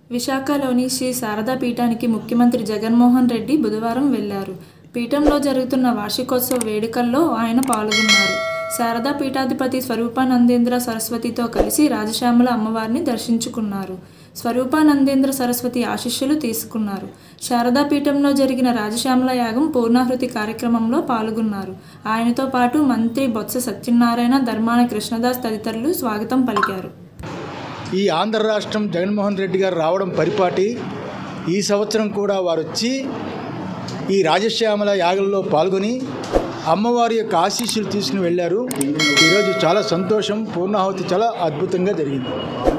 విశాఖలోని శ్రీ శారదా పీఠానికి ముఖ్యమంత్రి జగన్మోహన్ రెడ్డి బుధవారం వెళ్లారు పీఠంలో జరుగుతున్న వార్షికోత్సవ వేడుకల్లో ఆయన పాల్గొన్నారు శారదా పీఠాధిపతి స్వరూపానందేంద్ర సరస్వతితో కలిసి రాజశ్యామల అమ్మవారిని దర్శించుకున్నారు స్వరూపానందేంద్ర సరస్వతి ఆశీస్సులు తీసుకున్నారు శారదా పీఠంలో జరిగిన రాజశ్యామల యాగం పూర్ణాహృతి కార్యక్రమంలో పాల్గొన్నారు ఆయనతో పాటు మంత్రి బొత్స సత్యనారాయణ ధర్మాన కృష్ణదాస్ తదితరులు స్వాగతం పలికారు ఈ ఆంధ్ర రాష్ట్రం జగన్మోహన్ రెడ్డి గారు రావడం పరిపాటి ఈ సంవత్సరం కూడా వారు వచ్చి ఈ రాజశ్యామల యాగంలో పాల్గొని అమ్మవారి యొక్క ఆశీస్సులు తీసుకుని వెళ్ళారు ఈరోజు చాలా సంతోషం పూర్ణాహుతి చాలా అద్భుతంగా జరిగింది